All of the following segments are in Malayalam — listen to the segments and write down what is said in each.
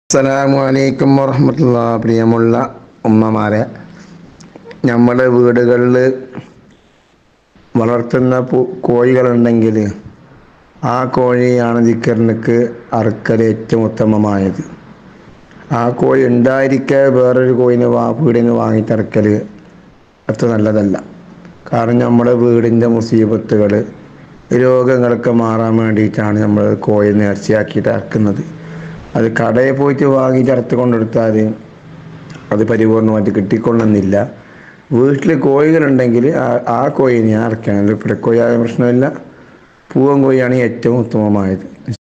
അസ്സലാമു അലൈക്കും വറഹമത്തുള്ള പ്രിയമുള്ള ഉമ്മമാരെ നമ്മുടെ വീടുകളിൽ വളർത്തുന്ന പു കോഴികളുണ്ടെങ്കിൽ ആ കോഴിയാണ് ദിക്കറിനക്ക് അറുക്കൽ ഏറ്റവും ഉത്തമമായത് ആ കോഴി ഉണ്ടായിരിക്കെ വേറൊരു കോഴിനെ വാ വീടിൽ നിന്ന് വാങ്ങിയിട്ട് അറുക്കൽ അത്ര നല്ലതല്ല കാരണം നമ്മുടെ വീടിൻ്റെ മുസീബത്തുകൾ രോഗങ്ങളൊക്കെ മാറാൻ വേണ്ടിയിട്ടാണ് നമ്മൾ കോഴി നേർച്ചയാക്കിയിട്ട് അറക്കുന്നത് അത് കടയിൽ പോയിട്ട് വാങ്ങിയിട്ട് അറുത്ത് കൊണ്ടെടുത്താൽ അത് പരിപൂർണമായിട്ട് കിട്ടിക്കൊള്ളുന്നില്ല വീട്ടിൽ കോഴികളുണ്ടെങ്കിൽ ആ- ആ കോഴിനെ അറക്കണം പിടക്കോഴിയായ പ്രശ്നമില്ല പൂവൻ കോഴിയാണ് ഏറ്റവും ഉത്തമമായത്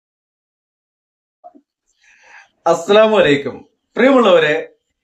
അസ്സലാമു അലൈക്കും പ്രിയമുള്ളവരെ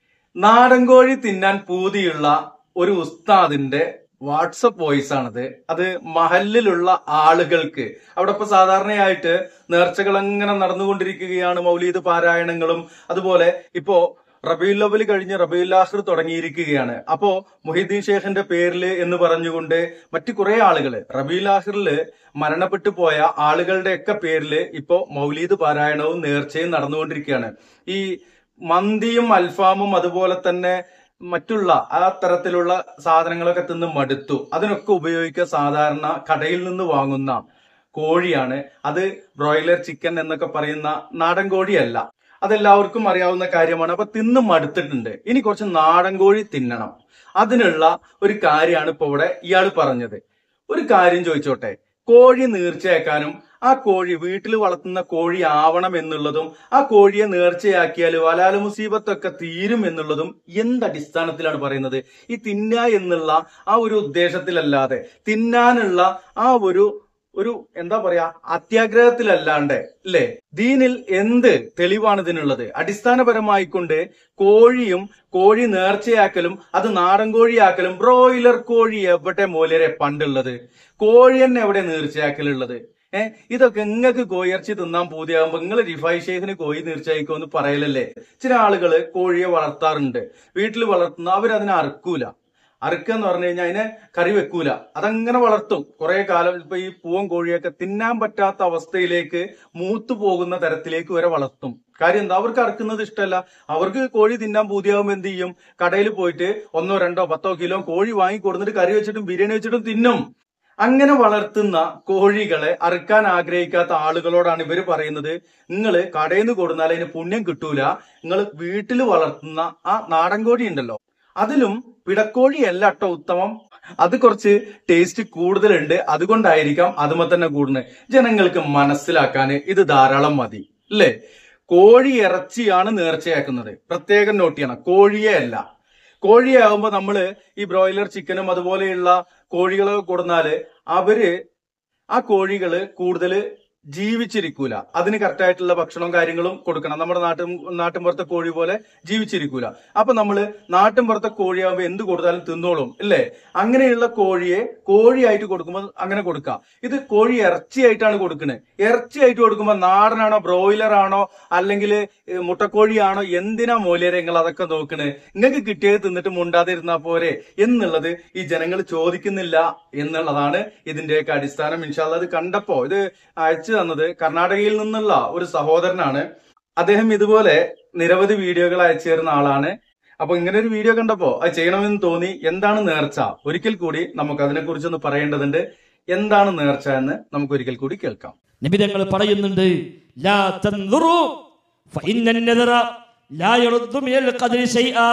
നാടൻ കോഴി തിന്നാൻ പൂതിയുള്ള ഒരു ഉസ്താദിന്റെ വാട്സപ്പ് വോയിസ് ആണിത് അത് മഹലിലുള്ള ആളുകൾക്ക് അവിടെ ഇപ്പൊ സാധാരണയായിട്ട് നേർച്ചകൾ അങ്ങനെ നടന്നുകൊണ്ടിരിക്കുകയാണ് മൗലീദ് പാരായണങ്ങളും അതുപോലെ ഇപ്പോ റബീൽ ലവൽ കഴിഞ്ഞ് റബീൽ ആഖിർ തുടങ്ങിയിരിക്കുകയാണ് അപ്പോ മുഹിദ്ദീൻ ഷേഖിന്റെ പേരിൽ എന്ന് പറഞ്ഞുകൊണ്ട് മറ്റു കുറെ ആളുകൾ റബീൽ ആഖിറില് മരണപ്പെട്ടു പോയ ആളുകളുടെ ഒക്കെ പേരിൽ ഇപ്പോ മൗലീദ് പാരായണവും നേർച്ചയും നടന്നുകൊണ്ടിരിക്കുകയാണ് ഈ മന്തിയും അൽഫാമും അതുപോലെ തന്നെ മറ്റുള്ള ആ തരത്തിലുള്ള സാധനങ്ങളൊക്കെ തിന്ന് മടുത്തു അതിനൊക്കെ ഉപയോഗിക്കുക സാധാരണ കടയിൽ നിന്ന് വാങ്ങുന്ന കോഴിയാണ് അത് ബ്രോയിലർ ചിക്കൻ എന്നൊക്കെ പറയുന്ന നാടൻ കോഴിയല്ല അതെല്ലാവർക്കും അറിയാവുന്ന കാര്യമാണ് അപ്പൊ തിന്ന് മടുത്തിട്ടുണ്ട് ഇനി കുറച്ച് നാടൻ കോഴി തിന്നണം അതിനുള്ള ഒരു കാര്യമാണ് ഇപ്പൊ ഇവിടെ ഇയാൾ പറഞ്ഞത് ഒരു കാര്യം ചോദിച്ചോട്ടെ കോഴി നീർച്ചയാക്കാനും ആ കോഴി വീട്ടിൽ വളർത്തുന്ന കോഴി ആവണം എന്നുള്ളതും ആ കോഴിയെ നേർച്ചയാക്കിയാൽ വലാല മുസീബത്തൊക്കെ തീരും എന്നുള്ളതും എന്ത് അടിസ്ഥാനത്തിലാണ് പറയുന്നത് ഈ തിന്ന എന്നുള്ള ആ ഒരു ഉദ്ദേശത്തിലല്ലാതെ തിന്നാനുള്ള ആ ഒരു ഒരു എന്താ പറയാ അത്യാഗ്രഹത്തിലല്ലാണ്ട് അല്ലേ ദീനിൽ എന്ത് തെളിവാണ് ഇതിനുള്ളത് അടിസ്ഥാനപരമായിക്കൊണ്ട് കോഴിയും കോഴി നേർച്ചയാക്കലും അത് നാടൻ കോഴിയാക്കലും ബ്രോയിലർ കോഴി എവിടെ മൂലരെ പണ്ടുള്ളത് കോഴി തന്നെ എവിടെ നേർച്ചയാക്കലുള്ളത് ഏഹ് ഇതൊക്കെ നിങ്ങൾക്ക് കോയിറച്ചി തിന്നാൻ പൂതിയാകുമ്പോ നിങ്ങൾ റിഫായ് ഷേഖിന് കോഴി നീർച്ചയായിക്കോ എന്ന് പറയലല്ലേ ചില ആളുകള് കോഴിയെ വളർത്താറുണ്ട് വീട്ടിൽ വളർത്തുന്ന അവരതിനെ അറുക്കൂല അറുക്കുക എന്ന് പറഞ്ഞു കഴിഞ്ഞാൽ അതിനെ കറി വെക്കൂല അതങ്ങനെ വളർത്തും കുറെ കാലം ഇപ്പൊ ഈ പൂവൻ കോഴിയൊക്കെ തിന്നാൻ പറ്റാത്ത അവസ്ഥയിലേക്ക് മൂത്തു പോകുന്ന തരത്തിലേക്ക് വരെ വളർത്തും കാര്യം എന്താ അവർക്ക് അറുക്കുന്നത് ഇഷ്ടമല്ല അവർക്ക് കോഴി തിന്നാൻ പൂതിയാകുമ്പോൾ എന്ത് ചെയ്യും കടയിൽ പോയിട്ട് ഒന്നോ രണ്ടോ പത്തോ കിലോ കോഴി വാങ്ങി കൊടുത്തിട്ട് കറി വെച്ചിട്ടും ബിരിയാണി വെച്ചിട്ടും തിന്നും അങ്ങനെ വളർത്തുന്ന കോഴികളെ അറുക്കാൻ ആഗ്രഹിക്കാത്ത ആളുകളോടാണ് ഇവര് പറയുന്നത് നിങ്ങൾ കടയിൽ നിന്ന് കൊടുന്നാൽ അതിന് പുണ്യം കിട്ടൂല നിങ്ങൾ വീട്ടിൽ വളർത്തുന്ന ആ നാടൻ കോഴി ഉണ്ടല്ലോ അതിലും പിടക്കോഴിയല്ല കേട്ടോ ഉത്തമം അത് കുറച്ച് ടേസ്റ്റ് കൂടുതലുണ്ട് അതുകൊണ്ടായിരിക്കാം അതുമ തന്നെ കൂടുന്നത് ജനങ്ങൾക്ക് മനസ്സിലാക്കാൻ ഇത് ധാരാളം മതി അല്ലേ കോഴി ഇറച്ചിയാണ് നേർച്ചയാക്കുന്നത് പ്രത്യേകം നോട്ട് ചെയ്യണം കോഴിയെ അല്ല കോഴിയാകുമ്പോ നമ്മള് ഈ ബ്രോയിലർ ചിക്കനും അതുപോലെയുള്ള കോഴികളൊക്കെ കൊടുന്നാല് അവര് ആ കോഴികള് കൂടുതൽ ജീവിച്ചിരിക്കൂല അതിന് കറക്റ്റ് ആയിട്ടുള്ള ഭക്ഷണവും കാര്യങ്ങളും കൊടുക്കണം നമ്മുടെ നാട്ടും നാട്ടിൻപുറത്തെ കോഴി പോലെ ജീവിച്ചിരിക്കൂല അപ്പൊ നമ്മള് നാട്ടിൻപുറത്തെ കോഴിയാകുമ്പോ എന്ത് കൊടുത്താലും തിന്നോളും ഇല്ലേ അങ്ങനെയുള്ള കോഴിയെ കോഴിയായിട്ട് കൊടുക്കുമ്പോൾ അങ്ങനെ കൊടുക്കാം ഇത് കോഴി ഇറച്ചിയായിട്ടാണ് കൊടുക്കുന്നത് ഇറച്ചിയായിട്ട് കൊടുക്കുമ്പോൾ നാടനാണോ ബ്രോയിലർ ആണോ അല്ലെങ്കിൽ മുട്ടക്കോഴിയാണോ എന്തിനാ മൂല്യരെ നിങ്ങൾ അതൊക്കെ നോക്കണേ നിങ്ങൾക്ക് കിട്ടിയത് തിന്നിട്ട് മുണ്ടാതിരുന്നാ പോരെ എന്നുള്ളത് ഈ ജനങ്ങൾ ചോദിക്കുന്നില്ല എന്നുള്ളതാണ് ഇതിന്റെയൊക്കെ അടിസ്ഥാനം ഇൻഷാല്ല അത് കണ്ടപ്പോ ഇത് അയച്ചു തന്നത് കർണാടകയിൽ നിന്നുള്ള ഒരു സഹോദരനാണ് അദ്ദേഹം ഇതുപോലെ നിരവധി വീഡിയോകൾ അയച്ചു തരുന്ന ആളാണ് അപ്പൊ ഇങ്ങനെ ഒരു വീഡിയോ കണ്ടപ്പോ അത് ചെയ്യണമെന്ന് തോന്നി എന്താണ് നേർച്ച ഒരിക്കൽ കൂടി നമുക്ക് അതിനെ കുറിച്ചൊന്ന് പറയേണ്ടതുണ്ട് എന്താണ് നേർച്ച എന്ന് നമുക്ക് ഒരിക്കൽ കൂടി കേൾക്കാം നിബിതങ്ങൾ പറയുന്നുണ്ട് ലാ തൻദുറു ഫഇന്ന النذر ലാ യറുദ്ദു മിനൽ ഖദ്രി ശൈആ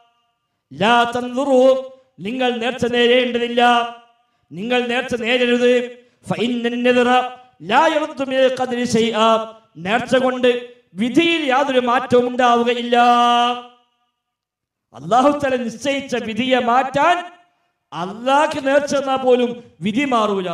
ലാ തൻദുറു നിങ്ങൾ നേർച്ച നേരേണ്ടതില്ല നിങ്ങൾ നേർച്ച നേരരുത് ഫഇന്ന النذر ലാ യറുദ്ദു മിനൽ ഖദ്രി ശൈആ നേർച്ച കൊണ്ട് വിധിയിൽ യാതൊരു മാറ്റവും ഉണ്ടാവുകയില്ല അള്ളാഹു തല നിശ്ചയിച്ച വിധിയെ മാറ്റാൻ അള്ളാഹ്ക്ക് നേർച്ച എന്നാൽ പോലും വിധി മാറൂല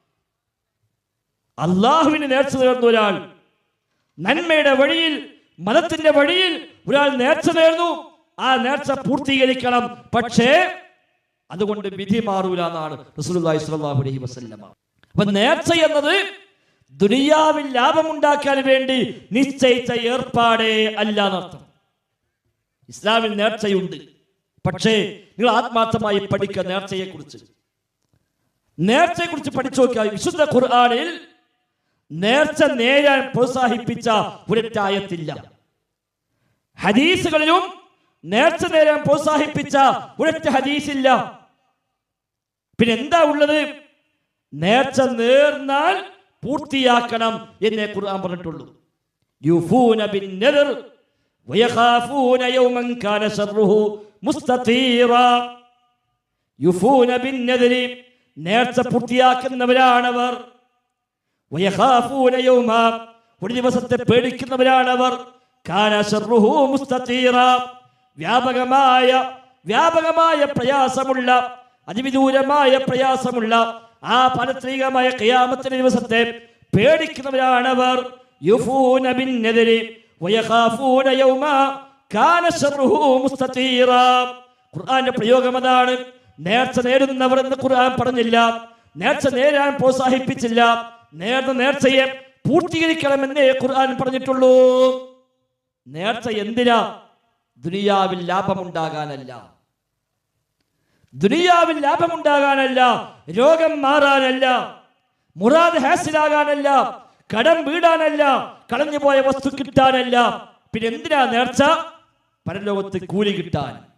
അള്ളാഹുവിന് നേർച്ച നേർന്ന ഒരാൾ നന്മയുടെ വഴിയിൽ മതത്തിന്റെ വഴിയിൽ ഒരാൾ നേർച്ച നേർന്നു ആ നേർച്ച പൂർത്തീകരിക്കണം പക്ഷേ അതുകൊണ്ട് വിധി മാറൂല എന്നാണ് റസൂലുള്ളാഹി സ്വല്ലല്ലാഹു അലൈഹി വസല്ലമ അപ്പൊ നേർച്ച എന്നത് ദുനിയാവിൽ ലാഭമുണ്ടാക്കാൻ വേണ്ടി നിശ്ചയിച്ച ഏർപ്പാടേ അല്ല എന്നർത്ഥം ഇസ്ലാമിൽ നേർച്ചയുണ്ട് പക്ഷേ നിങ്ങൾ ആത്മാർത്ഥമായി പഠിക്കുക നേർച്ചയെ കുറിച്ച് നേർച്ചയെ കുറിച്ച് പഠിച്ചു നോക്കിയാൽ വിശുദ്ധ ഖുർആനിൽ നേർച്ച നേരാൻ പ്രോത്സാഹിപ്പിച്ച ഒരൊറ്റായത്തില്ല ഹദീസുകളിലും നേർച്ച നേരം പ്രോത്സാഹിപ്പിച്ച ഒരൊറ്റ ഹദീസില്ല പിന്നെ എന്താ ഉള്ളത് നേർച്ച നേർന്നാൽ പൂർത്തിയാക്കണം എന്നേ ഖുർആൻ പറഞ്ഞിട്ടുള്ളൂ യുഫൂന ബിന്നദർ വയഖാഫൂന യൗമൻ കാന ശർറുഹു മുസ്തതീറ യുഫൂന ബിന്നദരി നേർച്ച പൂർത്തിയാക്കുന്നവരാണവർ വയഖാഫൂന യൗമ ഒരു ദിവസത്തെ പേടിക്കുന്നവരാണവർ കാന ശർറുഹു മുസ്തതീറ വ്യാപകമായ വ്യാപകമായ പ്രയാസമുള്ള അതിവിദൂരമായ പ്രയാസമുള്ള ആ പാരത്രികമായ ഖിയാമത്തിന്റെ ദിവസത്തെ പേടിക്കുന്നവരാണവർ യുഫൂന ബിന്നദരി വയഖാഫൂന യൗമ കാന ശർറുഹു മുസ്തതീറ ഖുർആന്റെ പ്രയോഗം അതാണ് നേർച്ച നേടുന്നവർ എന്ന് ഖുർആൻ പറഞ്ഞില്ല നേർച്ച നേരാൻ പ്രോത്സാഹിപ്പിച്ചില്ല നേർന്ന നേർച്ചയെ പൂർത്തീകരിക്കണമെന്നേ ഖുർആൻ പറഞ്ഞിട്ടുള്ളൂ നേർച്ച എന്തിനാ ദുനിയാവിൽ ലാഭമുണ്ടാകാനല്ല ദുനിയാവിൽ ലാഭമുണ്ടാകാനല്ല രോഗം മാറാനല്ല മുറാദ് ഹാസിലാകാനല്ല കടം വീടാനല്ല കളഞ്ഞുപോയ വസ്തു കിട്ടാനല്ല പിന്നെ എന്തിനാ നേർച്ച പരലോകത്ത് കൂലി കിട്ടാൻ